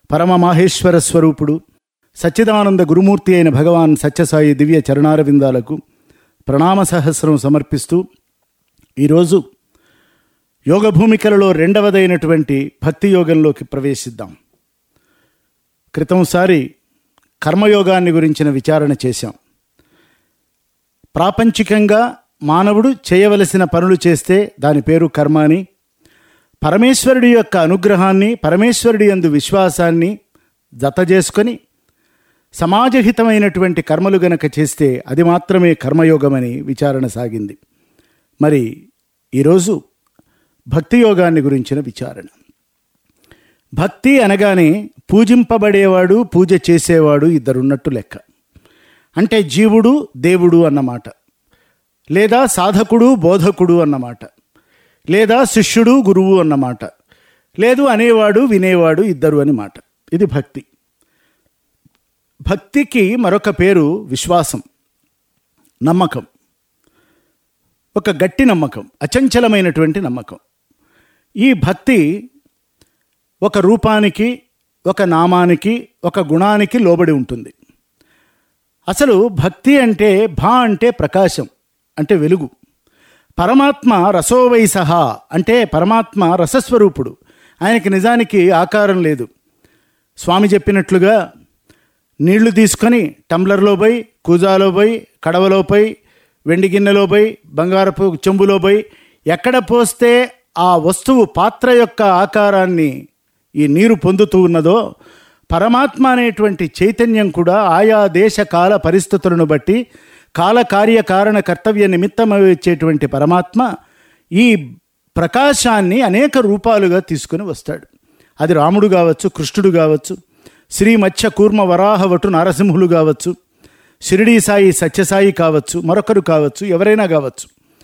పరమ మాహేశ్వర స్వరూపుడు సచ్చిదానంద గురుమూర్తి అయిన భగవాన్ సత్యసాయి దివ్య చరణారవిందాలకు ప్రణామ సహస్రం సమర్పిస్తూ ఈరోజు యోగ భూమికలలో రెండవదైనటువంటి భక్తి యోగంలోకి ప్రవేశిద్దాం క్రితంసారి కర్మయోగాన్ని గురించిన విచారణ చేశాం ప్రాపంచికంగా మానవుడు చేయవలసిన పనులు చేస్తే దాని పేరు కర్మ అని పరమేశ్వరుడి యొక్క అనుగ్రహాన్ని పరమేశ్వరుడి యందు విశ్వాసాన్ని జత చేసుకొని సమాజహితమైనటువంటి కర్మలు గనక చేస్తే అది మాత్రమే కర్మయోగమని విచారణ సాగింది మరి ఈరోజు భక్తి యోగాన్ని గురించిన విచారణ భక్తి అనగానే పూజింపబడేవాడు పూజ చేసేవాడు ఇద్దరున్నట్టు లెక్క అంటే జీవుడు దేవుడు అన్నమాట లేదా సాధకుడు బోధకుడు అన్నమాట లేదా శిష్యుడు గురువు అన్నమాట లేదు అనేవాడు వినేవాడు ఇద్దరు అని మాట ఇది భక్తి భక్తికి మరొక పేరు విశ్వాసం నమ్మకం ఒక గట్టి నమ్మకం అచంచలమైనటువంటి నమ్మకం ఈ భక్తి ఒక రూపానికి ఒక నామానికి ఒక గుణానికి లోబడి ఉంటుంది అసలు భక్తి అంటే భా అంటే ప్రకాశం అంటే వెలుగు పరమాత్మ రసోవైసహ అంటే పరమాత్మ రసస్వరూపుడు ఆయనకి నిజానికి ఆకారం లేదు స్వామి చెప్పినట్లుగా నీళ్లు తీసుకొని టంబ్లర్లో పోయి కూజాలో పోయి కడవలో పోయి వెండి గిన్నెలో పోయి బంగారపు చెంబులో పోయి ఎక్కడ పోస్తే ఆ వస్తువు పాత్ర యొక్క ఆకారాన్ని ఈ నీరు పొందుతూ ఉన్నదో పరమాత్మ అనేటువంటి చైతన్యం కూడా ఆయా దేశ కాల పరిస్థితులను బట్టి కాల కార్య కారణ కర్తవ్య నిమిత్తం వచ్చేటువంటి పరమాత్మ ఈ ప్రకాశాన్ని అనేక రూపాలుగా తీసుకొని వస్తాడు అది రాముడు కావచ్చు కృష్ణుడు కావచ్చు శ్రీ మత్స్య కూర్మ వరాహవటు నరసింహులు కావచ్చు షిరిడీ సాయి సత్యసాయి కావచ్చు మరొకరు కావచ్చు ఎవరైనా కావచ్చు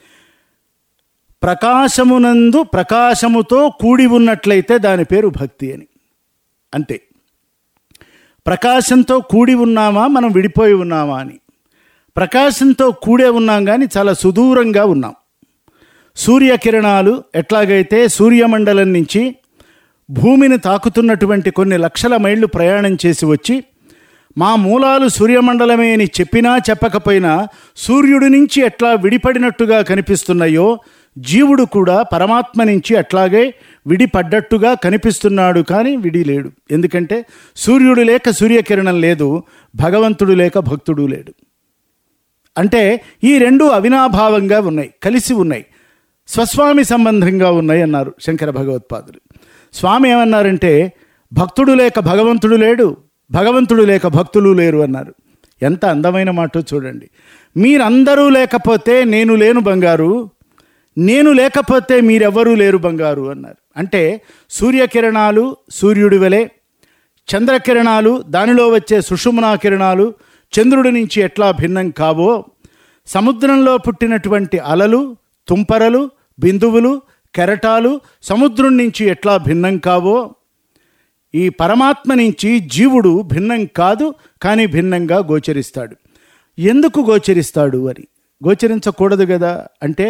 ప్రకాశమునందు ప్రకాశముతో కూడి ఉన్నట్లయితే దాని పేరు భక్తి అని అంతే ప్రకాశంతో కూడి ఉన్నామా మనం విడిపోయి ఉన్నామా అని ప్రకాశంతో కూడే ఉన్నాం కానీ చాలా సుదూరంగా ఉన్నాం సూర్యకిరణాలు ఎట్లాగైతే సూర్యమండలం నుంచి భూమిని తాకుతున్నటువంటి కొన్ని లక్షల మైళ్ళు ప్రయాణం చేసి వచ్చి మా మూలాలు సూర్యమండలమే అని చెప్పినా చెప్పకపోయినా సూర్యుడి నుంచి ఎట్లా విడిపడినట్టుగా కనిపిస్తున్నాయో జీవుడు కూడా పరమాత్మ నుంచి అట్లాగే విడిపడ్డట్టుగా కనిపిస్తున్నాడు కానీ విడి లేడు ఎందుకంటే సూర్యుడు లేక సూర్యకిరణం లేదు భగవంతుడు లేక భక్తుడు లేడు అంటే ఈ రెండు అవినాభావంగా ఉన్నాయి కలిసి ఉన్నాయి స్వస్వామి సంబంధంగా ఉన్నాయి అన్నారు శంకర భగవత్పాదులు స్వామి ఏమన్నారంటే భక్తుడు లేక భగవంతుడు లేడు భగవంతుడు లేక భక్తులు లేరు అన్నారు ఎంత అందమైన మాట చూడండి మీరందరూ లేకపోతే నేను లేను బంగారు నేను లేకపోతే మీరెవ్వరూ లేరు బంగారు అన్నారు అంటే సూర్యకిరణాలు సూర్యుడి వలె చంద్రకిరణాలు దానిలో వచ్చే సుషుమ్నా కిరణాలు చంద్రుడి నుంచి ఎట్లా భిన్నం కావో సముద్రంలో పుట్టినటువంటి అలలు తుంపరలు బిందువులు కెరటాలు సముద్రం నుంచి ఎట్లా భిన్నం కావో ఈ పరమాత్మ నుంచి జీవుడు భిన్నం కాదు కానీ భిన్నంగా గోచరిస్తాడు ఎందుకు గోచరిస్తాడు అని గోచరించకూడదు కదా అంటే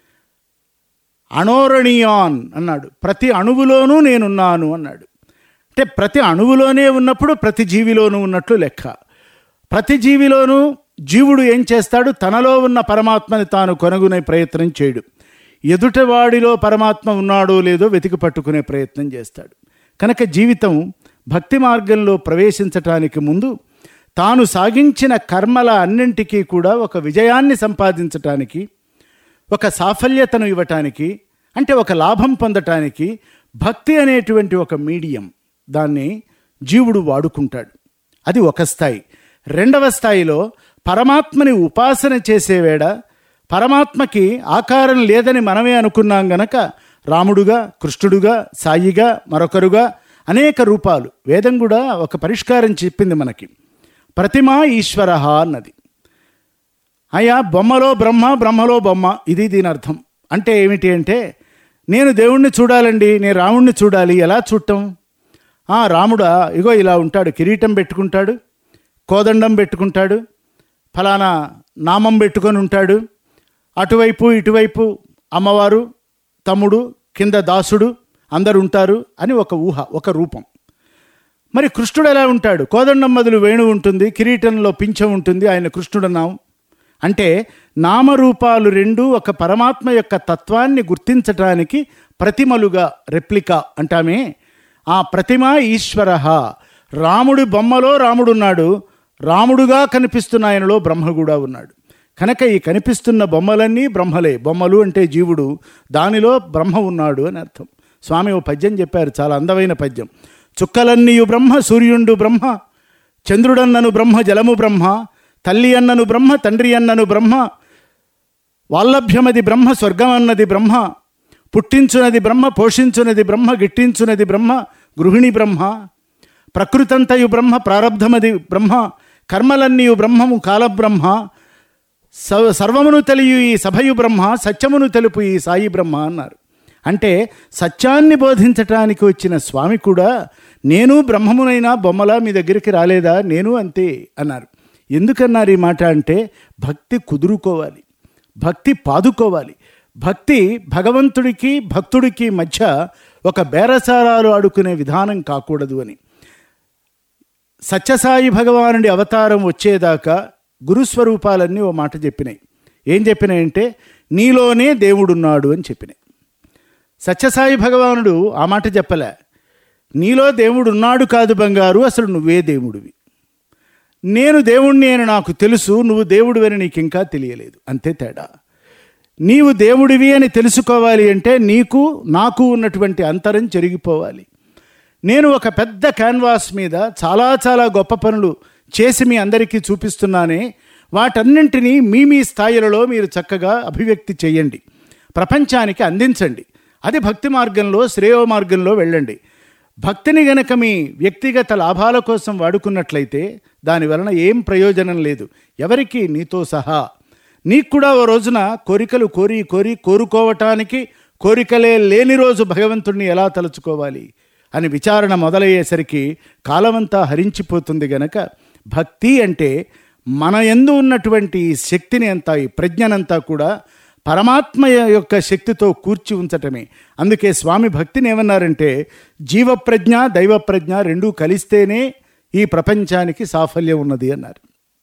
అణోరణీయాన్ అన్నాడు ప్రతి అణువులోనూ నేనున్నాను అన్నాడు అంటే ప్రతి అణువులోనే ఉన్నప్పుడు ప్రతి జీవిలోనూ ఉన్నట్లు లెక్క ప్రతి జీవిలోనూ జీవుడు ఏం చేస్తాడు తనలో ఉన్న పరమాత్మని తాను కొనుగొనే ప్రయత్నం చేయడు ఎదుటివాడిలో పరమాత్మ ఉన్నాడో లేదో వెతికి పట్టుకునే ప్రయత్నం చేస్తాడు కనుక జీవితం భక్తి మార్గంలో ప్రవేశించటానికి ముందు తాను సాగించిన కర్మల అన్నింటికీ కూడా ఒక విజయాన్ని సంపాదించటానికి ఒక సాఫల్యతను ఇవ్వటానికి అంటే ఒక లాభం పొందటానికి భక్తి అనేటువంటి ఒక మీడియం దాన్ని జీవుడు వాడుకుంటాడు అది ఒక స్థాయి రెండవ స్థాయిలో పరమాత్మని ఉపాసన చేసేవేడ పరమాత్మకి ఆకారం లేదని మనమే అనుకున్నాం గనక రాముడుగా కృష్ణుడుగా సాయిగా మరొకరుగా అనేక రూపాలు వేదం కూడా ఒక పరిష్కారం చెప్పింది మనకి ప్రతిమా ఈశ్వర అన్నది అయ్యా బొమ్మలో బ్రహ్మ బ్రహ్మలో బొమ్మ ఇది దీని అర్థం అంటే ఏమిటి అంటే నేను దేవుణ్ణి చూడాలండి నేను రాముణ్ణి చూడాలి ఎలా చూడటం ఆ రాముడా ఇగో ఇలా ఉంటాడు కిరీటం పెట్టుకుంటాడు కోదండం పెట్టుకుంటాడు ఫలానా నామం పెట్టుకొని ఉంటాడు అటువైపు ఇటువైపు అమ్మవారు తమ్ముడు కింద దాసుడు అందరు ఉంటారు అని ఒక ఊహ ఒక రూపం మరి కృష్ణుడు ఎలా ఉంటాడు కోదండం మొదలు వేణు ఉంటుంది కిరీటంలో పింఛం ఉంటుంది ఆయన కృష్ణుడు నామం అంటే నామరూపాలు రెండు ఒక పరమాత్మ యొక్క తత్వాన్ని గుర్తించటానికి ప్రతిమలుగా రెప్లికా అంటామే ఆ ప్రతిమ ఈశ్వర రాముడి బొమ్మలో రాముడున్నాడు రాముడుగా కనిపిస్తున్న ఆయనలో బ్రహ్మ కూడా ఉన్నాడు కనుక ఈ కనిపిస్తున్న బొమ్మలన్నీ బ్రహ్మలే బొమ్మలు అంటే జీవుడు దానిలో బ్రహ్మ ఉన్నాడు అని అర్థం స్వామి ఓ పద్యం చెప్పారు చాలా అందమైన పద్యం చుక్కలన్నీయు బ్రహ్మ సూర్యుండు బ్రహ్మ చంద్రుడన్నను బ్రహ్మ జలము బ్రహ్మ తల్లి అన్నను బ్రహ్మ తండ్రి అన్నను బ్రహ్మ వాల్లభ్యమది బ్రహ్మ స్వర్గమన్నది బ్రహ్మ పుట్టించునది బ్రహ్మ పోషించునది బ్రహ్మ గిట్టించునది బ్రహ్మ గృహిణి బ్రహ్మ ప్రకృతంతయు బ్రహ్మ ప్రారబ్ధమది బ్రహ్మ కర్మలన్నీయు బ్రహ్మము కాలబ్రహ్మ స- సర్వమును తెలియు ఈ సభయు బ్రహ్మ సత్యమును తెలుపు ఈ సాయి బ్రహ్మ అన్నారు అంటే సత్యాన్ని బోధించటానికి వచ్చిన స్వామి కూడా నేను బ్రహ్మమునైనా బొమ్మలా మీ దగ్గరికి రాలేదా నేను అంతే అన్నారు ఎందుకన్నారు ఈ మాట అంటే భక్తి కుదురుకోవాలి భక్తి పాదుకోవాలి భక్తి భగవంతుడికి భక్తుడికి మధ్య ఒక బేరసారాలు ఆడుకునే విధానం కాకూడదు అని సత్యసాయి భగవానుడి అవతారం వచ్చేదాకా గురుస్వరూపాలన్నీ ఓ మాట చెప్పినాయి ఏం చెప్పినాయంటే నీలోనే దేవుడున్నాడు అని చెప్పినాయి సత్యసాయి భగవానుడు ఆ మాట చెప్పలే నీలో దేవుడు ఉన్నాడు కాదు బంగారు అసలు నువ్వే దేవుడివి నేను దేవుణ్ణి అని నాకు తెలుసు నువ్వు దేవుడివి అని నీకు ఇంకా తెలియలేదు అంతే తేడా నీవు దేవుడివి అని తెలుసుకోవాలి అంటే నీకు నాకు ఉన్నటువంటి అంతరం చెరిగిపోవాలి నేను ఒక పెద్ద క్యాన్వాస్ మీద చాలా చాలా గొప్ప పనులు చేసి మీ అందరికీ చూపిస్తున్నానే వాటన్నింటినీ మీ మీ స్థాయిలలో మీరు చక్కగా అభివ్యక్తి చేయండి ప్రపంచానికి అందించండి అది భక్తి మార్గంలో శ్రేయో మార్గంలో వెళ్ళండి భక్తిని గనక మీ వ్యక్తిగత లాభాల కోసం వాడుకున్నట్లయితే దాని వలన ఏం ప్రయోజనం లేదు ఎవరికి నీతో సహా నీకు కూడా ఓ రోజున కోరికలు కోరి కోరి కోరుకోవటానికి కోరికలే లేని రోజు భగవంతుణ్ణి ఎలా తలుచుకోవాలి అని విచారణ మొదలయ్యేసరికి కాలమంతా హరించిపోతుంది గనక భక్తి అంటే మన ఎందు ఉన్నటువంటి ఈ శక్తిని అంతా ఈ ప్రజ్ఞనంతా కూడా పరమాత్మ యొక్క శక్తితో కూర్చి ఉంచటమే అందుకే స్వామి భక్తిని ఏమన్నారంటే జీవప్రజ్ఞ దైవప్రజ్ఞ రెండూ కలిస్తేనే ఈ ప్రపంచానికి సాఫల్యం ఉన్నది అన్నారు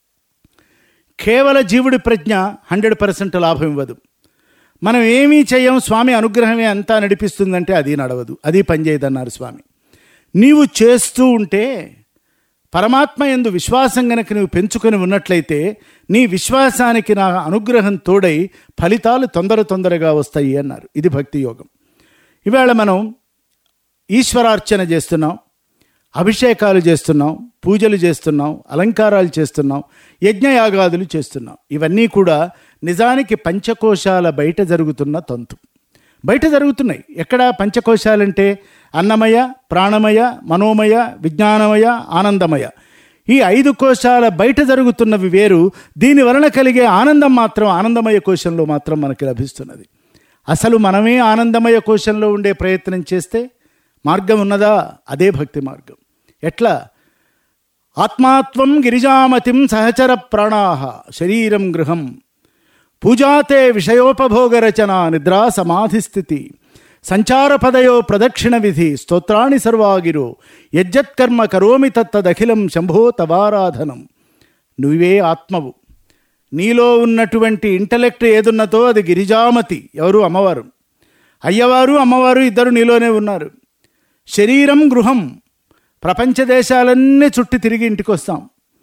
కేవల జీవుడి ప్రజ్ఞ హండ్రెడ్ పర్సెంట్ లాభం ఇవ్వదు మనం ఏమీ చేయం స్వామి అనుగ్రహమే అంతా నడిపిస్తుందంటే అది నడవదు అది పనిచేయదన్నారు స్వామి నీవు చేస్తూ ఉంటే పరమాత్మ ఎందు విశ్వాసం గనక నువ్వు పెంచుకొని ఉన్నట్లయితే నీ విశ్వాసానికి నా అనుగ్రహం తోడై ఫలితాలు తొందర తొందరగా వస్తాయి అన్నారు ఇది భక్తి యోగం ఇవాళ మనం ఈశ్వరార్చన చేస్తున్నాం అభిషేకాలు చేస్తున్నాం పూజలు చేస్తున్నాం అలంకారాలు చేస్తున్నాం యజ్ఞయాగాదులు చేస్తున్నాం ఇవన్నీ కూడా నిజానికి పంచకోశాల బయట జరుగుతున్న తంతు బయట జరుగుతున్నాయి ఎక్కడ పంచకోశాలంటే అన్నమయ ప్రాణమయ మనోమయ విజ్ఞానమయ ఆనందమయ ఈ ఐదు కోశాల బయట జరుగుతున్నవి వేరు దీని వలన కలిగే ఆనందం మాత్రం ఆనందమయ కోశంలో మాత్రం మనకి లభిస్తున్నది అసలు మనమే ఆనందమయ కోశంలో ఉండే ప్రయత్నం చేస్తే మార్గం ఉన్నదా అదే భక్తి మార్గం ఎట్లా ఆత్మాత్వం గిరిజామతిం సహచర ప్రాణాహ శరీరం గృహం పూజాతే విషయోపభోగరచన నిద్రా సమాధిస్థితి సంచారపదయో ప్రదక్షిణ విధి స్తోత్రాణి సర్వాగిరో యజ్జత్కర్మ కరోమి తత్తదఖిలం శంభో తవారాధనం నువ్వే ఆత్మవు నీలో ఉన్నటువంటి ఇంటలెక్ట్ ఏదున్నతో అది గిరిజామతి ఎవరు అమ్మవారు అయ్యవారు అమ్మవారు ఇద్దరు నీలోనే ఉన్నారు శరీరం గృహం ప్రపంచ దేశాలన్నీ చుట్టి తిరిగి ఇంటికి వస్తాం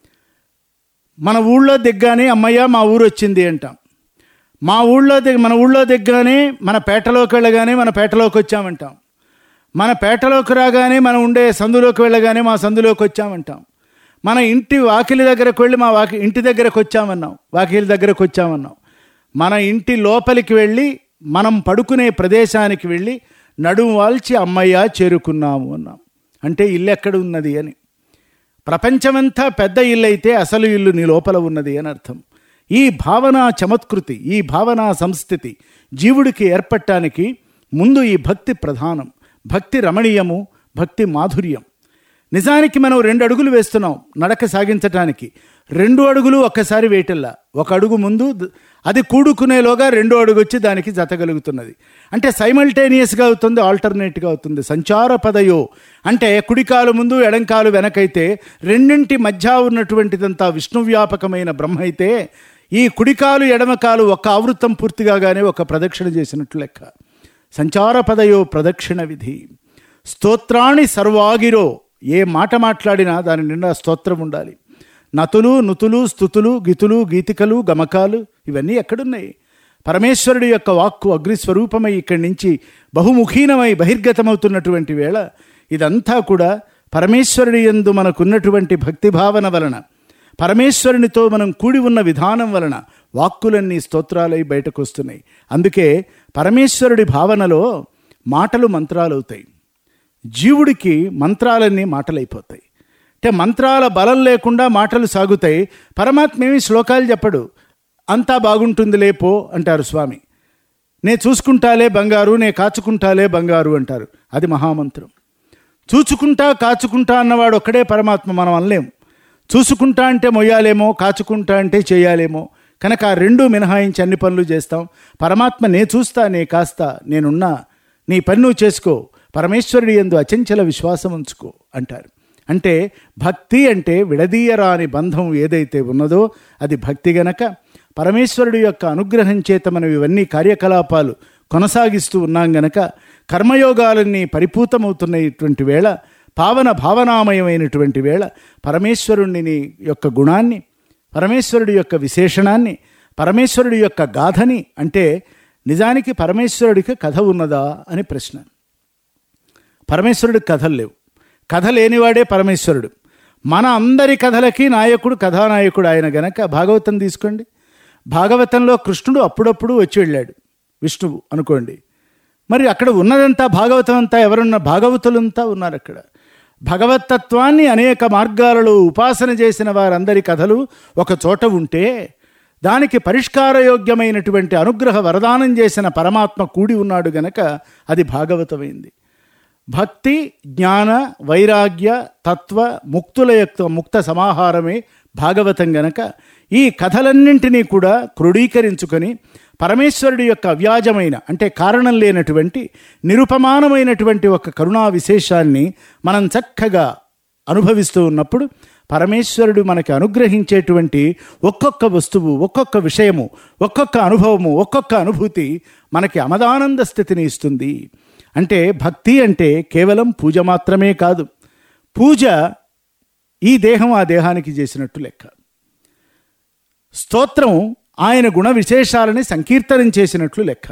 మన ఊళ్ళో దిగ్గానే అమ్మయ్య మా ఊరు వచ్చింది అంటాం మా ఊళ్ళో దిగ మన ఊళ్ళో దిగ్గానే మన పేటలోకి వెళ్ళగానే మన పేటలోకి వచ్చామంటాం మన పేటలోకి రాగానే మనం ఉండే సందులోకి వెళ్ళగానే మా సందులోకి వచ్చామంటాం మన ఇంటి వాకిలి దగ్గరకు వెళ్ళి మా వాకి ఇంటి దగ్గరకు వచ్చామన్నాం వాకిలి దగ్గరకు వచ్చామన్నాం మన ఇంటి లోపలికి వెళ్ళి మనం పడుకునే ప్రదేశానికి వెళ్ళి నడుము వాల్చి అమ్మయ్య చేరుకున్నాము అన్నాం అంటే ఇల్లు ఎక్కడ ఉన్నది అని ప్రపంచమంతా పెద్ద ఇల్లు అయితే అసలు ఇల్లు నీ లోపల ఉన్నది అని అర్థం ఈ భావన చమత్కృతి ఈ భావన సంస్థితి జీవుడికి ఏర్పడటానికి ముందు ఈ భక్తి ప్రధానం భక్తి రమణీయము భక్తి మాధుర్యం నిజానికి మనం రెండు అడుగులు వేస్తున్నాం నడక సాగించటానికి రెండు అడుగులు ఒక్కసారి వేయటల్లా ఒక అడుగు ముందు ద- అది కూడుకునేలోగా రెండో అడుగు వచ్చి దానికి జతగలుగుతున్నది అంటే సైమల్టేనియస్గా అవుతుంది ఆల్టర్నేట్గా అవుతుంది సంచార పదయో అంటే కుడికాలు ముందు ఎడంకాలు వెనకైతే రెండింటి మధ్య ఉన్నటువంటిదంతా విష్ణువ్యాపకమైన బ్రహ్మ అయితే ఈ కుడికాలు ఎడమకాలు ఒక ఆవృత్తం పూర్తిగానే ఒక ప్రదక్షిణ చేసినట్లు లెక్క సంచార పదయో ప్రదక్షిణ విధి స్తోత్రాణి సర్వాగిరో ఏ మాట మాట్లాడినా దాని నిండా స్తోత్రం ఉండాలి నతులు నుతులు స్థుతులు గితులు గీతికలు గమకాలు ఇవన్నీ ఎక్కడున్నాయి పరమేశ్వరుడి యొక్క వాక్కు అగ్నిస్వరూపమై ఇక్కడి నుంచి బహుముఖీనమై బహిర్గతమవుతున్నటువంటి వేళ ఇదంతా కూడా పరమేశ్వరుడి యందు మనకున్నటువంటి భక్తి భావన వలన పరమేశ్వరునితో మనం కూడి ఉన్న విధానం వలన వాక్కులన్నీ స్తోత్రాలై బయటకు వస్తున్నాయి అందుకే పరమేశ్వరుడి భావనలో మాటలు మంత్రాలు అవుతాయి జీవుడికి మంత్రాలన్నీ మాటలైపోతాయి అంటే మంత్రాల బలం లేకుండా మాటలు సాగుతాయి పరమాత్మ ఏమి శ్లోకాలు చెప్పడు అంతా బాగుంటుంది లేపో అంటారు స్వామి నే చూసుకుంటాలే బంగారు నే కాచుకుంటాలే బంగారు అంటారు అది మహామంత్రం చూచుకుంటా కాచుకుంటా అన్నవాడు ఒక్కడే పరమాత్మ మనం అనలేం చూసుకుంటా అంటే మొయ్యాలేమో కాచుకుంటా అంటే చేయాలేమో కనుక ఆ రెండు మినహాయించి అన్ని పనులు చేస్తాం పరమాత్మ నే చూస్తా నే కాస్తా నేనున్నా నీ పని నువ్వు చేసుకో పరమేశ్వరుడి ఎందు అచంచల విశ్వాసం ఉంచుకో అంటారు అంటే భక్తి అంటే విడదీయరాని బంధం ఏదైతే ఉన్నదో అది భక్తి గనక పరమేశ్వరుడి యొక్క అనుగ్రహం చేత మనం ఇవన్నీ కార్యకలాపాలు కొనసాగిస్తూ ఉన్నాం గనక కర్మయోగాలన్నీ పరిపూతమవుతున్నటువంటి వేళ పావన భావనామయమైనటువంటి వేళ పరమేశ్వరుని యొక్క గుణాన్ని పరమేశ్వరుడి యొక్క విశేషణాన్ని పరమేశ్వరుడి యొక్క గాథని అంటే నిజానికి పరమేశ్వరుడికి కథ ఉన్నదా అని ప్రశ్న పరమేశ్వరుడికి కథలు లేవు కథ లేనివాడే పరమేశ్వరుడు మన అందరి కథలకి నాయకుడు కథానాయకుడు ఆయన గనక భాగవతం తీసుకోండి భాగవతంలో కృష్ణుడు అప్పుడప్పుడు వచ్చి వెళ్ళాడు విష్ణువు అనుకోండి మరి అక్కడ ఉన్నదంతా భాగవతం అంతా ఎవరున్న భాగవతులంతా ఉన్నారు అక్కడ భగవతత్వాన్ని అనేక మార్గాలలో ఉపాసన చేసిన వారందరి కథలు ఒక చోట ఉంటే దానికి పరిష్కారయోగ్యమైనటువంటి అనుగ్రహ వరదానం చేసిన పరమాత్మ కూడి ఉన్నాడు గనక అది భాగవతమైంది భక్తి జ్ఞాన వైరాగ్య తత్వ ముక్తుల యొక్క ముక్త సమాహారమే భాగవతం గనక ఈ కథలన్నింటినీ కూడా క్రోడీకరించుకొని పరమేశ్వరుడి యొక్క అవ్యాజమైన అంటే కారణం లేనటువంటి నిరుపమానమైనటువంటి ఒక కరుణా విశేషాన్ని మనం చక్కగా అనుభవిస్తూ ఉన్నప్పుడు పరమేశ్వరుడు మనకి అనుగ్రహించేటువంటి ఒక్కొక్క వస్తువు ఒక్కొక్క విషయము ఒక్కొక్క అనుభవము ఒక్కొక్క అనుభూతి మనకి అమదానంద స్థితిని ఇస్తుంది అంటే భక్తి అంటే కేవలం పూజ మాత్రమే కాదు పూజ ఈ దేహం ఆ దేహానికి చేసినట్టు లెక్క స్తోత్రం ఆయన గుణ విశేషాలని సంకీర్తనం చేసినట్లు లెక్క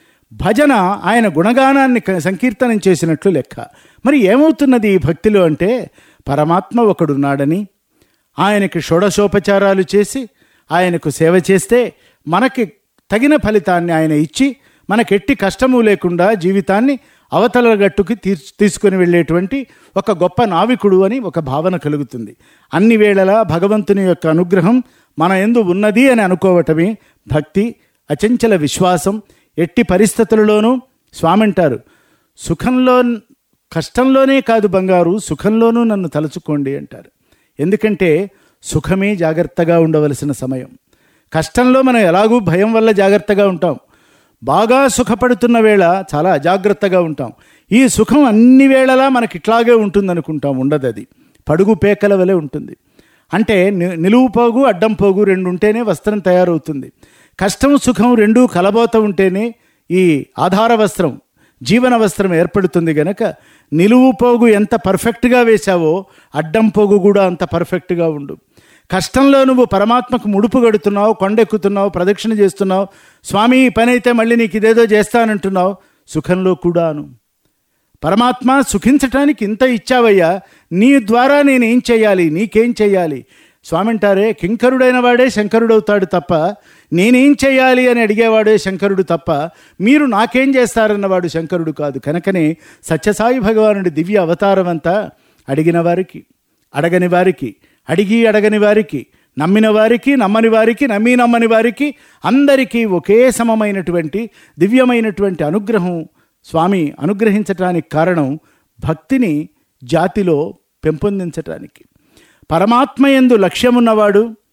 భజన ఆయన గుణగానాన్ని క- సంకీర్తనం చేసినట్లు లెక్క మరి ఏమవుతున్నది ఈ భక్తిలో అంటే పరమాత్మ ఒకడున్నాడని ఆయనకి షోడశోపచారాలు చేసి ఆయనకు సేవ చేస్తే మనకి తగిన ఫలితాన్ని ఆయన ఇచ్చి మనకెట్టి కష్టము లేకుండా జీవితాన్ని అవతల గట్టుకి తీర్చు తీసుకొని వెళ్ళేటువంటి ఒక గొప్ప నావికుడు అని ఒక భావన కలుగుతుంది అన్ని వేళలా భగవంతుని యొక్క అనుగ్రహం మన ఎందు ఉన్నది అని అనుకోవటమే భక్తి అచంచల విశ్వాసం ఎట్టి పరిస్థితులలోనూ స్వామి అంటారు సుఖంలో కష్టంలోనే కాదు బంగారు సుఖంలోనూ నన్ను తలుచుకోండి అంటారు ఎందుకంటే సుఖమే జాగ్రత్తగా ఉండవలసిన సమయం కష్టంలో మనం ఎలాగూ భయం వల్ల జాగ్రత్తగా ఉంటాం బాగా సుఖపడుతున్న వేళ చాలా అజాగ్రత్తగా ఉంటాం ఈ సుఖం అన్ని వేళలా మనకి ఇట్లాగే ఉంటుంది అనుకుంటాం ఉండదు అది పడుగు పేకల వలె ఉంటుంది అంటే ని- నిలువు పోగు అడ్డం పోగు రెండు ఉంటేనే వస్త్రం తయారవుతుంది కష్టం సుఖం రెండూ కలబోత ఉంటేనే ఈ ఆధార వస్త్రం జీవన వస్త్రం ఏర్పడుతుంది గనక నిలువు పోగు ఎంత పర్ఫెక్ట్గా వేశావో అడ్డం పోగు కూడా అంత పర్ఫెక్ట్గా ఉండు కష్టంలో నువ్వు పరమాత్మకు ముడుపు గడుతున్నావు కొండెక్కుతున్నావు ప్రదక్షిణ చేస్తున్నావు స్వామి ఈ పని అయితే మళ్ళీ నీకు ఇదేదో చేస్తానంటున్నావు సుఖంలో కూడాను పరమాత్మ సుఖించటానికి ఇంత ఇచ్చావయ్యా నీ ద్వారా నేనేం చేయాలి నీకేం చేయాలి స్వామి అంటారే కింకరుడైన వాడే శంకరుడవుతాడు తప్ప నేనేం చేయాలి అని అడిగేవాడే శంకరుడు తప్ప మీరు నాకేం చేస్తారన్నవాడు శంకరుడు కాదు కనుకనే సత్యసాయి భగవానుడి దివ్య అవతారం అంతా అడిగిన వారికి అడగని వారికి అడిగి అడగని వారికి నమ్మిన వారికి నమ్మని వారికి నమ్మి నమ్మని వారికి అందరికీ ఒకే సమమైనటువంటి దివ్యమైనటువంటి అనుగ్రహం స్వామి అనుగ్రహించటానికి కారణం భక్తిని జాతిలో పెంపొందించటానికి పరమాత్మ యందు లక్ష్యమున్నవాడు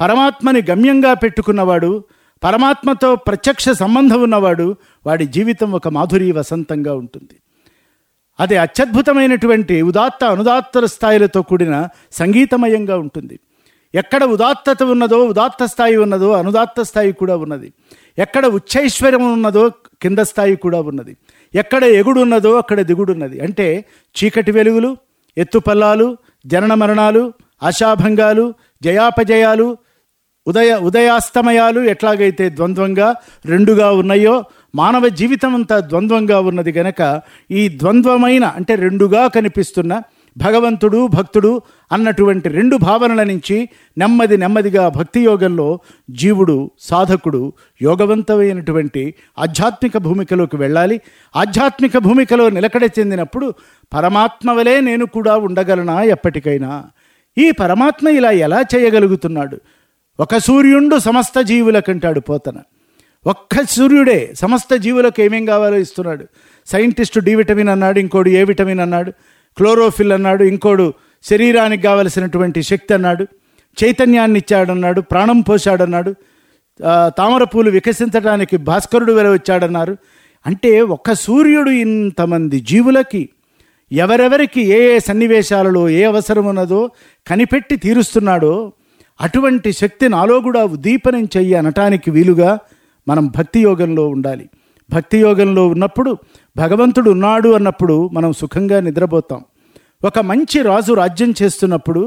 పరమాత్మని గమ్యంగా పెట్టుకున్నవాడు పరమాత్మతో ప్రత్యక్ష సంబంధం ఉన్నవాడు వాడి జీవితం ఒక మాధురి వసంతంగా ఉంటుంది అది అత్యద్భుతమైనటువంటి ఉదాత్త అనుదాత్త స్థాయిలతో కూడిన సంగీతమయంగా ఉంటుంది ఎక్కడ ఉదాత్తత ఉన్నదో ఉదాత్త స్థాయి ఉన్నదో అనుదాత్త స్థాయి కూడా ఉన్నది ఎక్కడ ఉచ్చైశ్వర్యం ఉన్నదో కింద స్థాయి కూడా ఉన్నది ఎక్కడ ఎగుడు ఉన్నదో అక్కడ దిగుడు ఉన్నది అంటే చీకటి వెలుగులు ఎత్తుపల్లాలు జనన మరణాలు ఆశాభంగాలు జయాపజయాలు ఉదయ ఉదయాస్తమయాలు ఎట్లాగైతే ద్వంద్వంగా రెండుగా ఉన్నాయో మానవ జీవితం అంతా ద్వంద్వంగా ఉన్నది గనక ఈ ద్వంద్వమైన అంటే రెండుగా కనిపిస్తున్న భగవంతుడు భక్తుడు అన్నటువంటి రెండు భావనల నుంచి నెమ్మది నెమ్మదిగా భక్తి యోగంలో జీవుడు సాధకుడు యోగవంతమైనటువంటి ఆధ్యాత్మిక భూమికలోకి వెళ్ళాలి ఆధ్యాత్మిక భూమికలో నిలకడ చెందినప్పుడు పరమాత్మ వలె నేను కూడా ఉండగలనా ఎప్పటికైనా ఈ పరమాత్మ ఇలా ఎలా చేయగలుగుతున్నాడు ఒక సూర్యుండు సమస్త జీవులకంటాడు పోతన ఒక్క సూర్యుడే సమస్త జీవులకు ఏమేం కావాలో ఇస్తున్నాడు సైంటిస్టు డి విటమిన్ అన్నాడు ఇంకోడు ఏ విటమిన్ అన్నాడు క్లోరోఫిల్ అన్నాడు ఇంకోడు శరీరానికి కావలసినటువంటి శక్తి అన్నాడు చైతన్యాన్ని ఇచ్చాడన్నాడు ప్రాణం పోశాడన్నాడు ఆ, తామర పూలు వికసించడానికి భాస్కరుడు వెల వచ్చాడన్నారు అంటే ఒక్క సూర్యుడు ఇంతమంది జీవులకి ఎవరెవరికి ఏ ఏ సన్నివేశాలలో ఏ అవసరం ఉన్నదో కనిపెట్టి తీరుస్తున్నాడో అటువంటి శక్తి నాలో కూడా ఉద్దీపనం చెయ్యి అనటానికి వీలుగా మనం భక్తి యోగంలో ఉండాలి భక్తి యోగంలో ఉన్నప్పుడు భగవంతుడు ఉన్నాడు అన్నప్పుడు మనం సుఖంగా నిద్రపోతాం ఒక మంచి రాజు రాజ్యం చేస్తున్నప్పుడు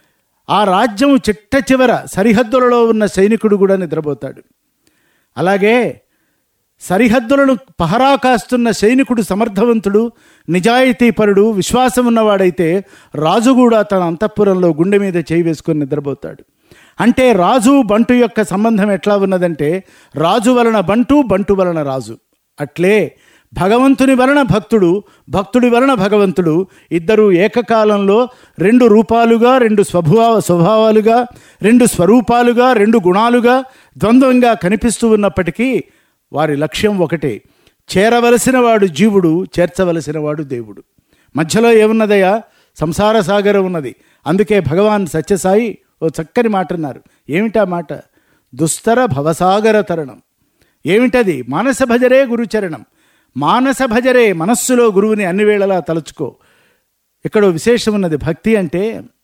ఆ రాజ్యం చిట్ట చివర సరిహద్దులలో ఉన్న సైనికుడు కూడా నిద్రపోతాడు అలాగే సరిహద్దులను పహరా కాస్తున్న సైనికుడు సమర్థవంతుడు నిజాయితీపరుడు విశ్వాసం ఉన్నవాడైతే రాజు కూడా తన అంతఃపురంలో గుండె మీద చేయి వేసుకొని నిద్రపోతాడు అంటే రాజు బంటు యొక్క సంబంధం ఎట్లా ఉన్నదంటే రాజు వలన బంటు బంటు వలన రాజు అట్లే భగవంతుని వలన భక్తుడు భక్తుడి వలన భగవంతుడు ఇద్దరు ఏకకాలంలో రెండు రూపాలుగా రెండు స్వభావ స్వభావాలుగా రెండు స్వరూపాలుగా రెండు గుణాలుగా ద్వంద్వంగా కనిపిస్తూ ఉన్నప్పటికీ వారి లక్ష్యం ఒకటే చేరవలసిన వాడు జీవుడు చేర్చవలసిన వాడు దేవుడు మధ్యలో ఏమున్నదయ్యా సంసార సాగరం ఉన్నది అందుకే భగవాన్ సత్యసాయి ఓ చక్కని మాట అన్నారు ఏమిటా మాట దుస్తర భవసాగర తరణం ఏమిటది మానస భజరే గురుచరణం మానస భజరే మనస్సులో గురువుని అన్ని వేళలా తలుచుకో ఇక్కడ విశేషం ఉన్నది భక్తి అంటే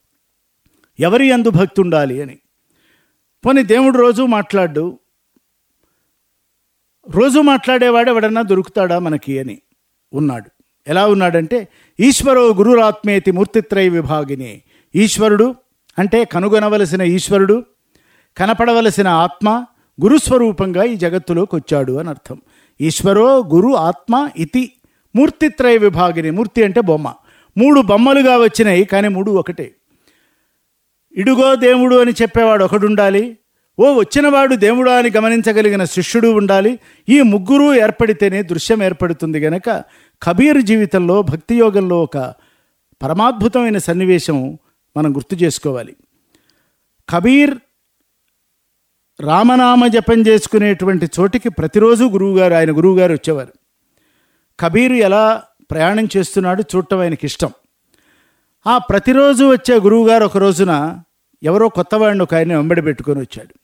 ఎవరి అందు భక్తి ఉండాలి అని పోనీ దేవుడు రోజు మాట్లాడు రోజు మాట్లాడేవాడు ఎవడన్నా దొరుకుతాడా మనకి అని ఉన్నాడు ఎలా ఉన్నాడంటే ఈశ్వరో గురురాత్మేతి మూర్తిత్రయ విభాగిని ఈశ్వరుడు అంటే కనుగొనవలసిన ఈశ్వరుడు కనపడవలసిన ఆత్మ గురుస్వరూపంగా ఈ జగత్తులోకి వచ్చాడు అని అర్థం ఈశ్వరో గురు ఆత్మ ఇతి మూర్తిత్రయ విభాగిని మూర్తి అంటే బొమ్మ మూడు బొమ్మలుగా వచ్చినాయి కానీ మూడు ఒకటే ఇడుగో దేవుడు అని చెప్పేవాడు ఒకడు ఉండాలి ఓ వచ్చినవాడు దేవుడా అని గమనించగలిగిన శిష్యుడు ఉండాలి ఈ ముగ్గురు ఏర్పడితేనే దృశ్యం ఏర్పడుతుంది గనక కబీర్ జీవితంలో భక్తి యోగంలో ఒక పరమాద్భుతమైన సన్నివేశం మనం గుర్తు చేసుకోవాలి కబీర్ రామనామ జపం చేసుకునేటువంటి చోటికి ప్రతిరోజు గురువుగారు ఆయన గురువుగారు వచ్చేవారు కబీర్ ఎలా ప్రయాణం చేస్తున్నాడు చూడటం ఆయనకి ఇష్టం ఆ ప్రతిరోజు వచ్చే గురువుగారు ఒక రోజున ఎవరో కొత్తవాడిని ఒక ఆయన వెంబడి పెట్టుకొని వచ్చాడు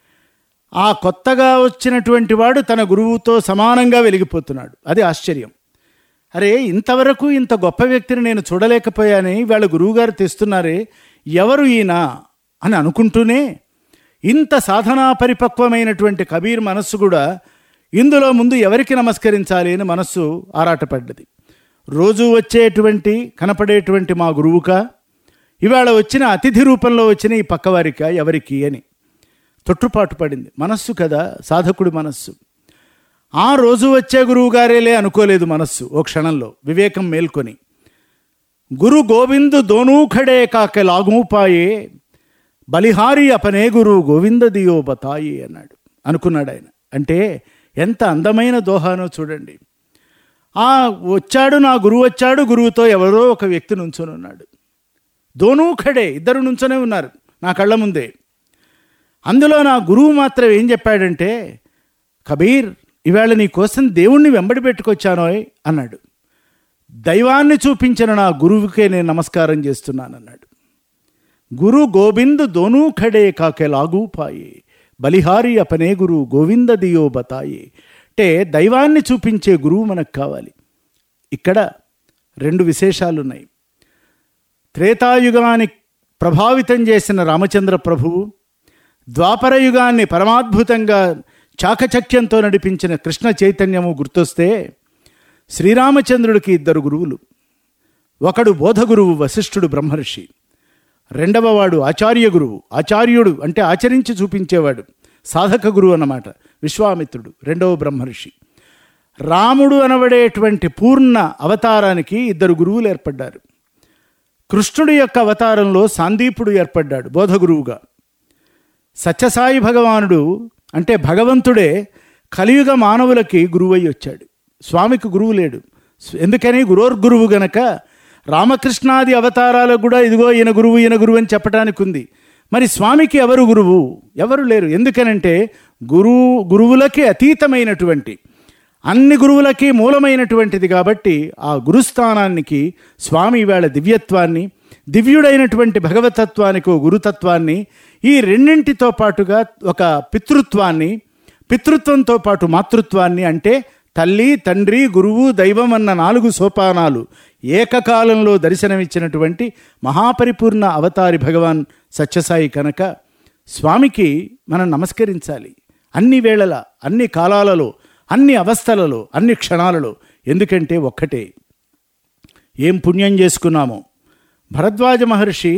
ఆ కొత్తగా వచ్చినటువంటి వాడు తన గురువుతో సమానంగా వెలిగిపోతున్నాడు అది ఆశ్చర్యం అరే ఇంతవరకు ఇంత గొప్ప వ్యక్తిని నేను చూడలేకపోయాని వాళ్ళ గురువుగారు తెస్తున్నారే ఎవరు ఈయన అని అనుకుంటూనే ఇంత సాధనా పరిపక్వమైనటువంటి కబీర్ మనస్సు కూడా ఇందులో ముందు ఎవరికి నమస్కరించాలి అని మనస్సు ఆరాటపడ్డది రోజు వచ్చేటువంటి కనపడేటువంటి మా గురువుకా ఇవాళ వచ్చిన అతిథి రూపంలో వచ్చిన ఈ పక్కవారిక ఎవరికి అని తొట్టుపాటు పడింది మనస్సు కదా సాధకుడి మనస్సు ఆ రోజు వచ్చే గురువు గారేలే అనుకోలేదు మనస్సు ఓ క్షణంలో వివేకం మేల్కొని గురు గోవిందు దోనూఖడే కాక లాగూపాయే బలిహారి అపనే గురు గోవింద దియో బతాయి అన్నాడు అనుకున్నాడు ఆయన అంటే ఎంత అందమైన దోహానో చూడండి ఆ వచ్చాడు నా గురువు వచ్చాడు గురువుతో ఎవరో ఒక వ్యక్తి నుంచొని ఉన్నాడు దోనూ ఖడే ఇద్దరు నుంచొనే ఉన్నారు నా కళ్ళ ముందే అందులో నా గురువు మాత్రం ఏం చెప్పాడంటే కబీర్ ఇవాళ నీ కోసం దేవుణ్ణి వెంబడి పెట్టుకొచ్చానోయ్ అన్నాడు దైవాన్ని చూపించిన నా గురువుకే నేను నమస్కారం చేస్తున్నానన్నాడు గురు గోవింద్ దోనూ ఖడే కాకే లాగూ పాయే బలిహారి అపనే గురు గోవింద దియో బతాయే అంటే దైవాన్ని చూపించే గురువు మనకు కావాలి ఇక్కడ రెండు విశేషాలు ఉన్నాయి త్రేతాయుగాన్ని ప్రభావితం చేసిన రామచంద్ర ప్రభువు ద్వాపర యుగాన్ని పరమాద్భుతంగా చాకచక్యంతో నడిపించిన కృష్ణ చైతన్యము గుర్తొస్తే శ్రీరామచంద్రుడికి ఇద్దరు గురువులు ఒకడు బోధగురువు వశిష్ఠుడు బ్రహ్మర్షి రెండవ వాడు ఆచార్య గురువు ఆచార్యుడు అంటే ఆచరించి చూపించేవాడు సాధక గురువు అన్నమాట విశ్వామిత్రుడు రెండవ బ్రహ్మర్షి రాముడు అనబడేటువంటి పూర్ణ అవతారానికి ఇద్దరు గురువులు ఏర్పడ్డారు కృష్ణుడి యొక్క అవతారంలో సాందీపుడు ఏర్పడ్డాడు బోధగురువుగా సత్యసాయి భగవానుడు అంటే భగవంతుడే కలియుగ మానవులకి గురువై వచ్చాడు స్వామికి గురువు లేడు ఎందుకని గురోర్గురువు గనక రామకృష్ణాది అవతారాలకు కూడా ఇదిగో ఈయన గురువు ఈయన గురువు అని చెప్పడానికి ఉంది మరి స్వామికి ఎవరు గురువు ఎవరు లేరు ఎందుకనంటే గురువు గురువులకి అతీతమైనటువంటి అన్ని గురువులకి మూలమైనటువంటిది కాబట్టి ఆ గురుస్థానానికి స్వామి ఈవేళ దివ్యత్వాన్ని దివ్యుడైనటువంటి భగవతత్వానికి ఓ గురుతత్వాన్ని ఈ రెండింటితో పాటుగా ఒక పితృత్వాన్ని పితృత్వంతో పాటు మాతృత్వాన్ని అంటే తల్లి తండ్రి గురువు దైవం అన్న నాలుగు సోపానాలు ఏకకాలంలో దర్శనమిచ్చినటువంటి మహాపరిపూర్ణ అవతారి భగవాన్ సత్యసాయి కనుక స్వామికి మనం నమస్కరించాలి అన్ని వేళల అన్ని కాలాలలో అన్ని అవస్థలలో అన్ని క్షణాలలో ఎందుకంటే ఒక్కటే ఏం పుణ్యం చేసుకున్నామో భరద్వాజ మహర్షి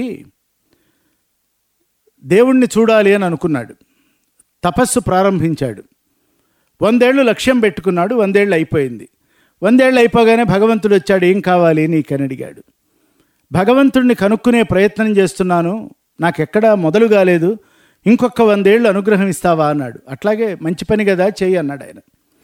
దేవుణ్ణి చూడాలి అని అనుకున్నాడు తపస్సు ప్రారంభించాడు వందేళ్లు లక్ష్యం పెట్టుకున్నాడు వందేళ్ళు అయిపోయింది వందేళ్ళు అయిపోగానే భగవంతుడు వచ్చాడు ఏం కావాలి నీకని అడిగాడు భగవంతుడిని కనుక్కునే ప్రయత్నం చేస్తున్నాను నాకెక్కడా మొదలు కాలేదు ఇంకొక వందేళ్ళు అనుగ్రహం ఇస్తావా అన్నాడు అట్లాగే మంచి పని కదా చెయ్యి అన్నాడు ఆయన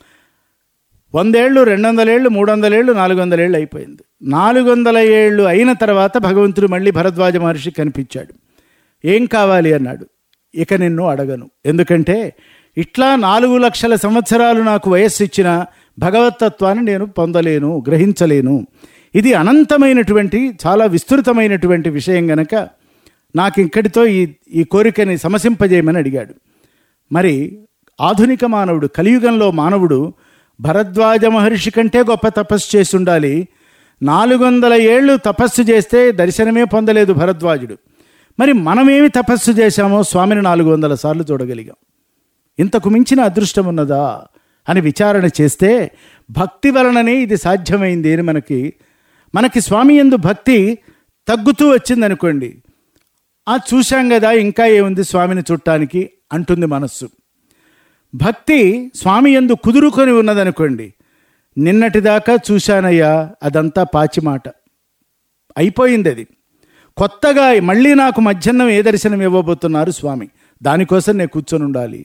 వందేళ్ళు రెండు వందలేళ్ళు మూడు వందలేళ్ళు నాలుగు వందలేళ్ళు అయిపోయింది నాలుగు వందల ఏళ్ళు అయిన తర్వాత భగవంతుడు మళ్ళీ భరద్వాజ మహర్షి కనిపించాడు ఏం కావాలి అన్నాడు ఇక నిన్ను అడగను ఎందుకంటే ఇట్లా నాలుగు లక్షల సంవత్సరాలు నాకు వయస్సు ఇచ్చిన భగవతత్వాన్ని నేను పొందలేను గ్రహించలేను ఇది అనంతమైనటువంటి చాలా విస్తృతమైనటువంటి విషయం గనక నాకు ఇక్కడితో ఈ ఈ కోరికని సమసింపజేయమని అడిగాడు మరి ఆధునిక మానవుడు కలియుగంలో మానవుడు భరద్వాజ మహర్షి కంటే గొప్ప తపస్సు చేసి ఉండాలి నాలుగు వందల ఏళ్ళు తపస్సు చేస్తే దర్శనమే పొందలేదు భరద్వాజుడు మరి మనమేమి తపస్సు చేశామో స్వామిని నాలుగు వందల సార్లు చూడగలిగాం ఇంతకు మించిన అదృష్టం ఉన్నదా అని విచారణ చేస్తే భక్తి వలననే ఇది సాధ్యమైంది అని మనకి మనకి స్వామి ఎందు భక్తి తగ్గుతూ వచ్చిందనుకోండి ఆ చూశాం కదా ఇంకా ఏముంది స్వామిని చుట్టానికి అంటుంది మనస్సు భక్తి స్వామి ఎందు కుదురుకొని ఉన్నదనుకోండి నిన్నటిదాకా చూశానయ్యా అదంతా పాచిమాట అయిపోయింది అది కొత్తగా మళ్ళీ నాకు మధ్యాహ్నం ఏ దర్శనం ఇవ్వబోతున్నారు స్వామి దానికోసం నేను కూర్చొని ఉండాలి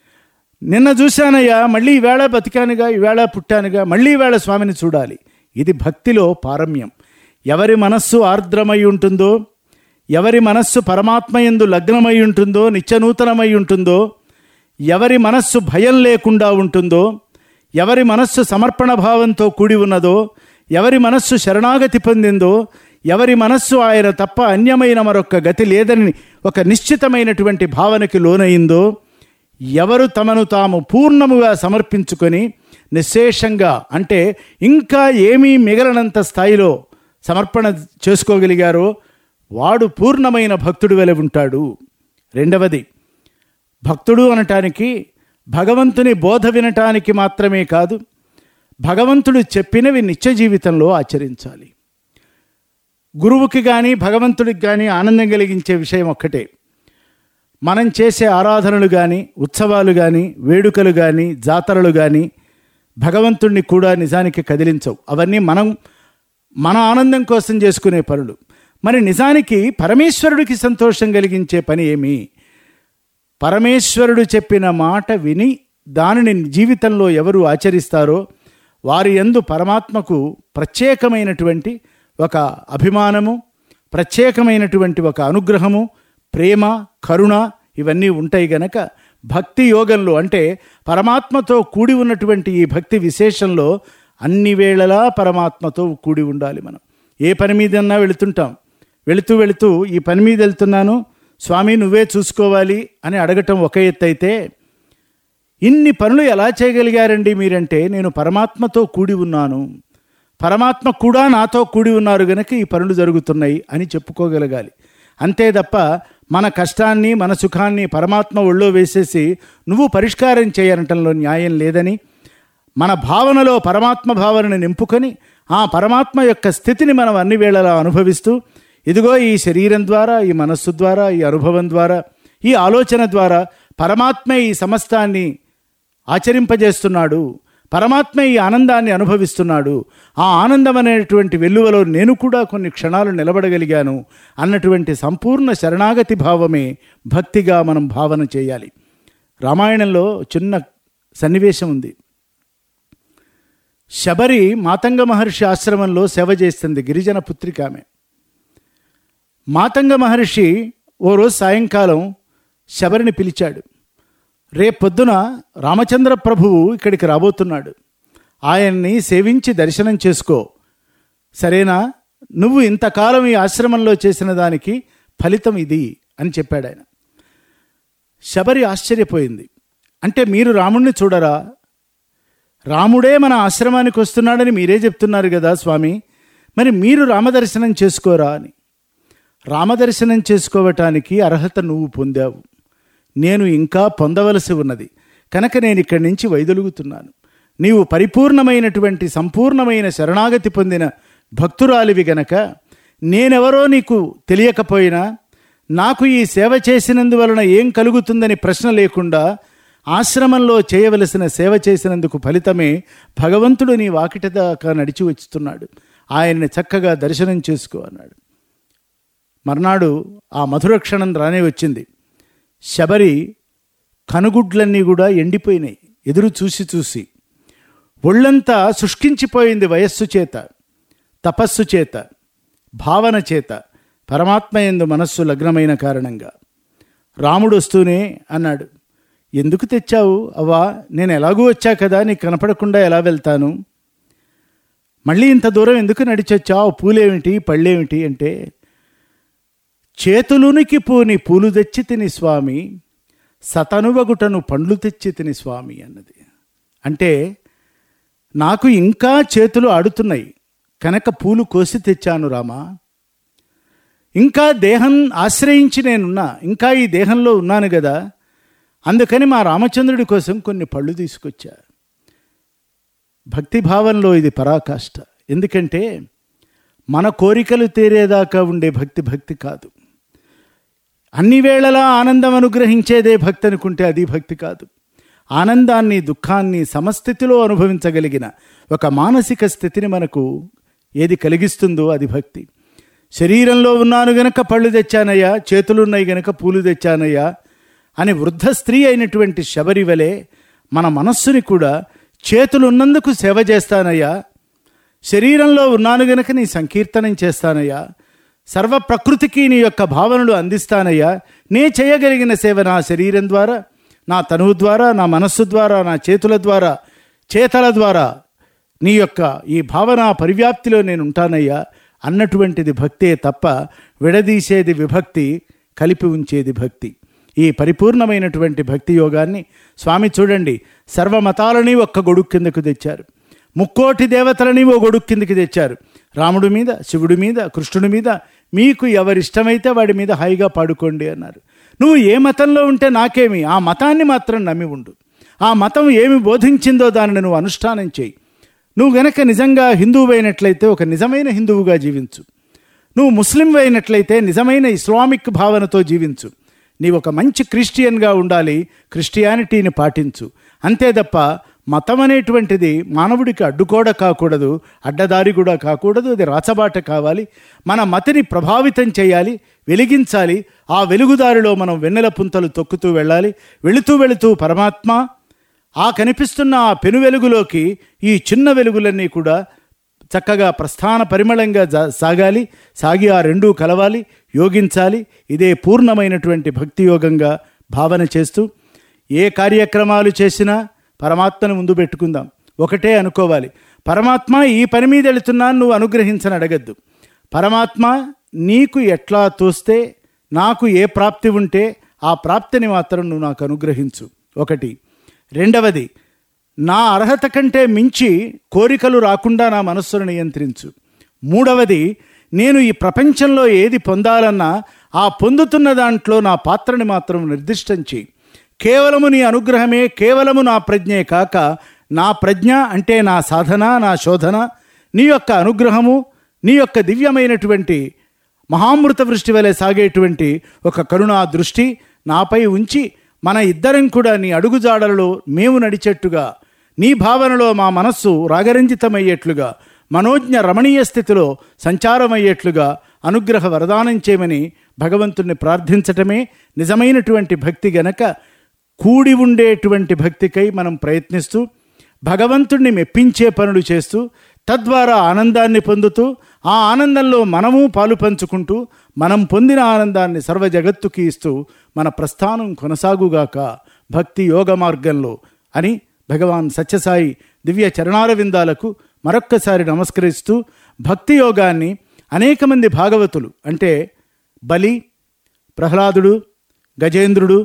నిన్న చూశానయ్యా మళ్ళీ ఈవేళ బతికానుగా ఈవేళ పుట్టానుగా మళ్ళీ ఈవేళ స్వామిని చూడాలి ఇది భక్తిలో పారమ్యం ఎవరి మనస్సు ఆర్ద్రమై ఉంటుందో ఎవరి మనస్సు పరమాత్మ ఎందు లగ్నమై ఉంటుందో నిత్యనూతనమై ఉంటుందో ఎవరి మనస్సు భయం లేకుండా ఉంటుందో ఎవరి మనస్సు సమర్పణ భావంతో కూడి ఉన్నదో ఎవరి మనస్సు శరణాగతి పొందిందో ఎవరి మనస్సు ఆయన తప్ప అన్యమైన మరొక గతి లేదని ఒక నిశ్చితమైనటువంటి భావనకి లోనయిందో ఎవరు తమను తాము పూర్ణముగా సమర్పించుకొని నిశేషంగా అంటే ఇంకా ఏమీ మిగలనంత స్థాయిలో సమర్పణ చేసుకోగలిగారో వాడు పూర్ణమైన భక్తుడు వలె ఉంటాడు రెండవది భక్తుడు అనటానికి భగవంతుని బోధ వినటానికి మాత్రమే కాదు భగవంతుడు చెప్పినవి నిత్య జీవితంలో ఆచరించాలి గురువుకి కానీ భగవంతుడికి కానీ ఆనందం కలిగించే విషయం ఒక్కటే మనం చేసే ఆరాధనలు కానీ ఉత్సవాలు కానీ వేడుకలు కానీ జాతరలు కానీ భగవంతుణ్ణి కూడా నిజానికి కదిలించవు అవన్నీ మనం మన ఆనందం కోసం చేసుకునే పనులు మరి నిజానికి పరమేశ్వరుడికి సంతోషం కలిగించే పని ఏమి పరమేశ్వరుడు చెప్పిన మాట విని దానిని జీవితంలో ఎవరు ఆచరిస్తారో వారి యందు పరమాత్మకు ప్రత్యేకమైనటువంటి ఒక అభిమానము ప్రత్యేకమైనటువంటి ఒక అనుగ్రహము ప్రేమ కరుణ ఇవన్నీ ఉంటాయి గనక భక్తి యోగంలో అంటే పరమాత్మతో కూడి ఉన్నటువంటి ఈ భక్తి విశేషంలో అన్ని వేళలా పరమాత్మతో కూడి ఉండాలి మనం ఏ పని మీదన్నా వెళుతుంటాం వెళుతూ వెళుతూ ఈ పని మీద వెళ్తున్నాను స్వామి నువ్వే చూసుకోవాలి అని అడగటం ఒక ఎత్తు అయితే ఇన్ని పనులు ఎలా చేయగలిగారండి మీరంటే నేను పరమాత్మతో కూడి ఉన్నాను పరమాత్మ కూడా నాతో కూడి ఉన్నారు గనక ఈ పనులు జరుగుతున్నాయి అని చెప్పుకోగలగాలి అంతే తప్ప మన కష్టాన్ని మన సుఖాన్ని పరమాత్మ ఒళ్ళో వేసేసి నువ్వు పరిష్కారం చేయనటంలో న్యాయం లేదని మన భావనలో పరమాత్మ భావనను నింపుకొని ఆ పరమాత్మ యొక్క స్థితిని మనం అన్ని వేళలా అనుభవిస్తూ ఇదిగో ఈ శరీరం ద్వారా ఈ మనస్సు ద్వారా ఈ అనుభవం ద్వారా ఈ ఆలోచన ద్వారా పరమాత్మ ఈ సమస్తాన్ని ఆచరింపజేస్తున్నాడు పరమాత్మ ఈ ఆనందాన్ని అనుభవిస్తున్నాడు ఆ ఆనందం అనేటువంటి వెల్లువలో నేను కూడా కొన్ని క్షణాలు నిలబడగలిగాను అన్నటువంటి సంపూర్ణ శరణాగతి భావమే భక్తిగా మనం భావన చేయాలి రామాయణంలో చిన్న సన్నివేశం ఉంది శబరి మాతంగ మహర్షి ఆశ్రమంలో సేవ చేస్తుంది గిరిజన పుత్రిక ఆమె మాతంగ మహర్షి ఓ రోజు సాయంకాలం శబరిని పిలిచాడు రేపొద్దున రామచంద్ర ప్రభువు ఇక్కడికి రాబోతున్నాడు ఆయన్ని సేవించి దర్శనం చేసుకో సరేనా నువ్వు ఇంతకాలం ఈ ఆశ్రమంలో చేసిన దానికి ఫలితం ఇది అని చెప్పాడు ఆయన శబరి ఆశ్చర్యపోయింది అంటే మీరు రాముణ్ణి చూడరా రాముడే మన ఆశ్రమానికి వస్తున్నాడని మీరే చెప్తున్నారు కదా స్వామి మరి మీరు రామదర్శనం చేసుకోరా అని రామదర్శనం చేసుకోవటానికి అర్హత నువ్వు పొందావు నేను ఇంకా పొందవలసి ఉన్నది కనుక నేను ఇక్కడి నుంచి వైదొలుగుతున్నాను నీవు పరిపూర్ణమైనటువంటి సంపూర్ణమైన శరణాగతి పొందిన భక్తురాలివి గనక నేనెవరో నీకు తెలియకపోయినా నాకు ఈ సేవ చేసినందువలన ఏం కలుగుతుందని ప్రశ్న లేకుండా ఆశ్రమంలో చేయవలసిన సేవ చేసినందుకు ఫలితమే భగవంతుడు నీ వాకిట దాకా నడిచి వచ్చుతున్నాడు ఆయన్ని చక్కగా దర్శనం చేసుకో అన్నాడు మర్నాడు ఆ మధుర క్షణం రానే వచ్చింది శబరి కనుగుడ్లన్నీ కూడా ఎండిపోయినాయి ఎదురు చూసి చూసి ఒళ్ళంతా శుష్కించిపోయింది వయస్సు చేత తపస్సు చేత భావన చేత పరమాత్మ ఎందు మనస్సు లగ్నమైన కారణంగా రాముడు వస్తూనే అన్నాడు ఎందుకు తెచ్చావు అవ్వా నేను ఎలాగూ వచ్చా కదా నీకు కనపడకుండా ఎలా వెళ్తాను మళ్ళీ ఇంత దూరం ఎందుకు నడిచొచ్చావు పూలేమిటి పళ్ళేమిటి అంటే చేతులునికి పూని పూలు తెచ్చి తిని స్వామి సతనువగుటను పండ్లు తెచ్చి తిని స్వామి అన్నది అంటే నాకు ఇంకా చేతులు ఆడుతున్నాయి కనుక పూలు కోసి తెచ్చాను రామా ఇంకా దేహం ఆశ్రయించి నేనున్నా ఇంకా ఈ దేహంలో ఉన్నాను కదా అందుకని మా రామచంద్రుడి కోసం కొన్ని పళ్ళు తీసుకొచ్చా భక్తి భావంలో ఇది పరాకాష్ట ఎందుకంటే మన కోరికలు తీరేదాకా ఉండే భక్తి భక్తి కాదు అన్ని వేళలా ఆనందం అనుగ్రహించేదే భక్తి అనుకుంటే అది భక్తి కాదు ఆనందాన్ని దుఃఖాన్ని సమస్థితిలో అనుభవించగలిగిన ఒక మానసిక స్థితిని మనకు ఏది కలిగిస్తుందో అది భక్తి శరీరంలో ఉన్నాను గనక పళ్ళు తెచ్చానయ్యా చేతులున్నాయి గనక పూలు తెచ్చానయ్యా అని వృద్ధ స్త్రీ అయినటువంటి శబరి వలె మన మనస్సుని కూడా చేతులున్నందుకు సేవ చేస్తానయ్యా శరీరంలో ఉన్నాను గనక నీ సంకీర్తనం చేస్తానయ్యా సర్వ ప్రకృతికి నీ యొక్క భావనలు అందిస్తానయ్యా నే చేయగలిగిన సేవ నా శరీరం ద్వారా నా తనువు ద్వారా నా మనస్సు ద్వారా నా చేతుల ద్వారా చేతల ద్వారా నీ యొక్క ఈ భావన పరివ్యాప్తిలో నేను ఉంటానయ్యా అన్నటువంటిది భక్తే తప్ప విడదీసేది విభక్తి కలిపి ఉంచేది భక్తి ఈ పరిపూర్ణమైనటువంటి భక్తి యోగాన్ని స్వామి చూడండి సర్వమతాలని ఒక్క గొడుగు కిందకు తెచ్చారు ముక్కోటి దేవతలని ఓ గొడుగు కిందకి తెచ్చారు రాముడి మీద శివుడి మీద కృష్ణుడి మీద మీకు ఎవరిష్టమైతే వాడి మీద హాయిగా పాడుకోండి అన్నారు నువ్వు ఏ మతంలో ఉంటే నాకేమి ఆ మతాన్ని మాత్రం నమ్మి ఉండు ఆ మతం ఏమి బోధించిందో దానిని నువ్వు అనుష్ఠానం చేయి నువ్వు గనక నిజంగా హిందువు అయినట్లయితే ఒక నిజమైన హిందువుగా జీవించు నువ్వు ముస్లిం అయినట్లయితే నిజమైన ఇస్లామిక్ భావనతో జీవించు నీవు ఒక మంచి క్రిస్టియన్గా ఉండాలి క్రిస్టియానిటీని పాటించు అంతే తప్ప మతం అనేటువంటిది మానవుడికి అడ్డుకోడ కాకూడదు అడ్డదారి కూడా కాకూడదు అది రాచబాట కావాలి మన మతిని ప్రభావితం చేయాలి వెలిగించాలి ఆ వెలుగుదారిలో మనం వెన్నెల పుంతలు తొక్కుతూ వెళ్ళాలి వెళుతూ వెళుతూ పరమాత్మ ఆ కనిపిస్తున్న ఆ పెను వెలుగులోకి ఈ చిన్న వెలుగులన్నీ కూడా చక్కగా ప్రస్థాన పరిమళంగా జా- సాగాలి సాగి ఆ రెండూ కలవాలి యోగించాలి ఇదే పూర్ణమైనటువంటి భక్తి యోగంగా భావన చేస్తూ ఏ కార్యక్రమాలు చేసినా పరమాత్మను ముందు పెట్టుకుందాం ఒకటే అనుకోవాలి పరమాత్మ ఈ పని మీద వెళుతున్నాను నువ్వు అనుగ్రహించని అడగద్దు పరమాత్మ నీకు ఎట్లా తోస్తే నాకు ఏ ప్రాప్తి ఉంటే ఆ ప్రాప్తిని మాత్రం నువ్వు నాకు అనుగ్రహించు ఒకటి రెండవది నా అర్హత కంటే మించి కోరికలు రాకుండా నా మనస్సును నియంత్రించు మూడవది నేను ఈ ప్రపంచంలో ఏది పొందాలన్నా ఆ పొందుతున్న దాంట్లో నా పాత్రని మాత్రం నిర్దిష్టం చేయి కేవలము నీ అనుగ్రహమే కేవలము నా ప్రజ్ఞే కాక నా ప్రజ్ఞ అంటే నా సాధన నా శోధన నీ యొక్క అనుగ్రహము నీ యొక్క దివ్యమైనటువంటి మహామృత వృష్టి వలె సాగేటువంటి ఒక కరుణా దృష్టి నాపై ఉంచి మన ఇద్దరం కూడా నీ అడుగుజాడలలో మేము నడిచేట్టుగా నీ భావనలో మా మనస్సు రాగరంజితమయ్యేట్లుగా మనోజ్ఞ రమణీయ స్థితిలో సంచారమయ్యేట్లుగా అనుగ్రహ వరదానం చేయమని భగవంతుణ్ణి ప్రార్థించటమే నిజమైనటువంటి భక్తి గనక కూడి ఉండేటువంటి భక్తికై మనం ప్రయత్నిస్తూ భగవంతుణ్ణి మెప్పించే పనులు చేస్తూ తద్వారా ఆనందాన్ని పొందుతూ ఆ ఆనందంలో మనము పాలు పంచుకుంటూ మనం పొందిన ఆనందాన్ని సర్వ జగత్తుకి ఇస్తూ మన ప్రస్థానం కొనసాగుగాక భక్తి యోగ మార్గంలో అని భగవాన్ సత్యసాయి దివ్య చరణారవిందాలకు మరొక్కసారి నమస్కరిస్తూ భక్తి యోగాన్ని అనేక మంది భాగవతులు అంటే బలి ప్రహ్లాదుడు గజేంద్రుడు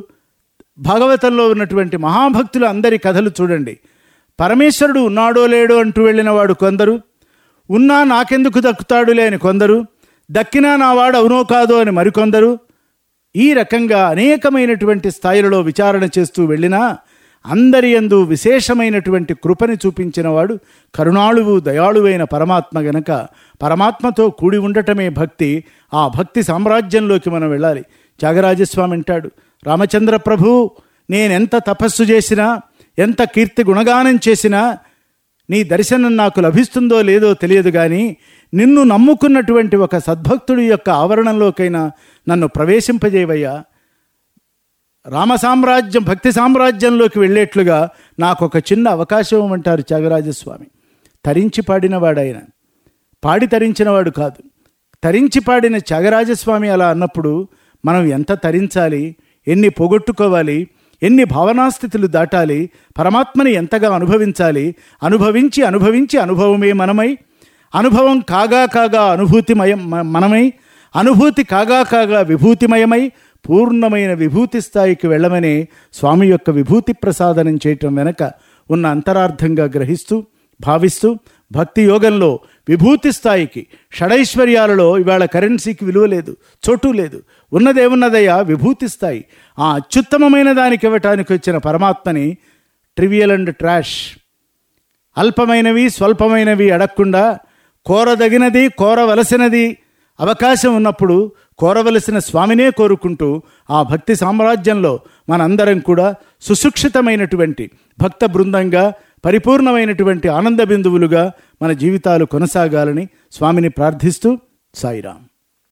భాగవతంలో ఉన్నటువంటి మహాభక్తుల అందరి కథలు చూడండి పరమేశ్వరుడు ఉన్నాడో లేడో అంటూ వెళ్ళిన వాడు కొందరు ఉన్నా నాకెందుకు దక్కుతాడులే అని కొందరు దక్కినా నా వాడు అవునో కాదో అని మరికొందరు ఈ రకంగా అనేకమైనటువంటి స్థాయిలలో విచారణ చేస్తూ వెళ్ళినా అందరి యందు విశేషమైనటువంటి కృపని చూపించిన వాడు కరుణాళువు దయాళువైన పరమాత్మ గనక పరమాత్మతో కూడి ఉండటమే భక్తి ఆ భక్తి సామ్రాజ్యంలోకి మనం వెళ్ళాలి త్యాగరాజస్వామి అంటాడు రామచంద్ర ప్రభు నేనెంత తపస్సు చేసినా ఎంత కీర్తి గుణగానం చేసినా నీ దర్శనం నాకు లభిస్తుందో లేదో తెలియదు కానీ నిన్ను నమ్ముకున్నటువంటి ఒక సద్భక్తుడి యొక్క ఆవరణంలోకైనా నన్ను ప్రవేశింపజేవయ్యా రామ సామ్రాజ్యం భక్తి సామ్రాజ్యంలోకి వెళ్ళేట్లుగా నాకు ఒక చిన్న అవకాశం ఇవ్వమంటారు త్యాగరాజస్వామి తరించి పాడినవాడాయన పాడి తరించినవాడు కాదు తరించి పాడిన త్యాగరాజస్వామి అలా అన్నప్పుడు మనం ఎంత తరించాలి ఎన్ని పోగొట్టుకోవాలి ఎన్ని భావనాస్థితులు దాటాలి పరమాత్మని ఎంతగా అనుభవించాలి అనుభవించి అనుభవించి అనుభవమే మనమై అనుభవం కాగా కాగా అనుభూతిమయం మ- మనమై అనుభూతి కాగా కాగా విభూతిమయమై పూర్ణమైన విభూతి స్థాయికి వెళ్ళమనే స్వామి యొక్క విభూతి ప్రసాదనం చేయటం వెనక ఉన్న అంతరార్థంగా గ్రహిస్తూ భావిస్తూ భక్తి యోగంలో విభూతి స్థాయికి షడైశ్వర్యాలలో ఇవాళ కరెన్సీకి విలువ లేదు చోటు లేదు ఉన్నదేమున్నదయ్యా విభూతి స్థాయి ఆ అత్యుత్తమమైన దానికి ఇవ్వటానికి వచ్చిన పరమాత్మని ట్రివియల్ అండ్ ట్రాష్ అల్పమైనవి స్వల్పమైనవి అడగకుండా కోరదగినది కోరవలసినది అవకాశం ఉన్నప్పుడు కోరవలసిన స్వామినే కోరుకుంటూ ఆ భక్తి సామ్రాజ్యంలో మనందరం కూడా సుశిక్షితమైనటువంటి భక్త బృందంగా పరిపూర్ణమైనటువంటి ఆనంద బిందువులుగా మన జీవితాలు కొనసాగాలని స్వామిని ప్రార్థిస్తూ సాయిరాం